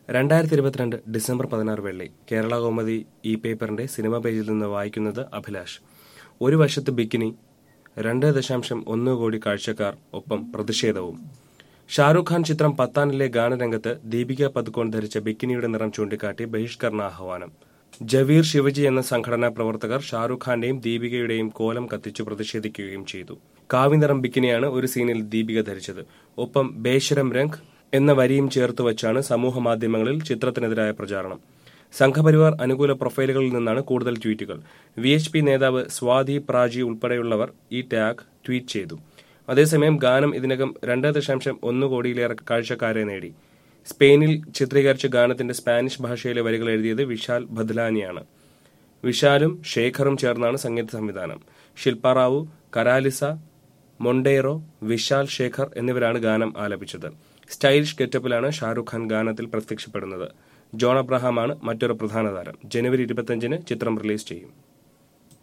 രണ്ടായിരത്തി ഇരുപത്തിരണ്ട് ഡിസംബർ പതിനാറ് വെള്ളി കേരള കൗമുദി ഇ പേപ്പറിന്റെ സിനിമ പേജിൽ നിന്ന് വായിക്കുന്നത് അഭിലാഷ് ഒരു വശത്ത് ബിക്കിനി രണ്ട് ദശാംശം ഒന്ന് കോടി കാഴ്ചക്കാർ ഒപ്പം പ്രതിഷേധവും ഷാരൂഖ് ഖാൻ ചിത്രം പത്താനിലെ ഗാനരംഗത്ത് ദീപിക പതുക്കോൺ ധരിച്ച ബിക്കിനിയുടെ നിറം ചൂണ്ടിക്കാട്ടി ബഹിഷ്കരണ ആഹ്വാനം ജവീർ ശിവജി എന്ന സംഘടനാ പ്രവർത്തകർ ഷാരൂഖ് ഖാന്റെയും ദീപികയുടെയും കോലം കത്തിച്ചു പ്രതിഷേധിക്കുകയും ചെയ്തു കാവിനിറം ബിക്കിനിയാണ് ഒരു സീനിൽ ദീപിക ധരിച്ചത് ഒപ്പം ബേശരം രംഗ് എന്ന വരിയും ചേർത്ത് വച്ചാണ് സമൂഹ മാധ്യമങ്ങളിൽ ചിത്രത്തിനെതിരായ പ്രചാരണം സംഘപരിവാർ അനുകൂല പ്രൊഫൈലുകളിൽ നിന്നാണ് കൂടുതൽ ട്വീറ്റുകൾ വി എച്ച് പി നേതാവ് സ്വാതി പ്രാജി ഉൾപ്പെടെയുള്ളവർ ഈ ടാഗ് ട്വീറ്റ് ചെയ്തു അതേസമയം ഗാനം ഇതിനകം രണ്ട് ദശാംശം ഒന്ന് കോടിയിലേറെ കാഴ്ചക്കാരെ നേടി സ്പെയിനിൽ ചിത്രീകരിച്ച ഗാനത്തിന്റെ സ്പാനിഷ് ഭാഷയിലെ വരികൾ എഴുതിയത് വിശാൽ ബദ്ലാനിയാണ് വിശാലും ശേഖറും ചേർന്നാണ് സംഗീത സംവിധാനം ശില്പ റാവു കരാലിസ മൊണ്ടേറോ വിശാൽ ശേഖർ എന്നിവരാണ് ഗാനം ആലപിച്ചത് സ്റ്റൈലിഷ് ഗെറ്റപ്പിലാണ് ഷാരൂഖ് ഖാൻ ഗാനത്തിൽ പ്രത്യക്ഷപ്പെടുന്നത് ജോൺ അബ്രഹാമാണ് മറ്റൊരു പ്രധാന താരം ജനുവരി ഇരുപത്തിയഞ്ചിന് ചിത്രം റിലീസ് ചെയ്യും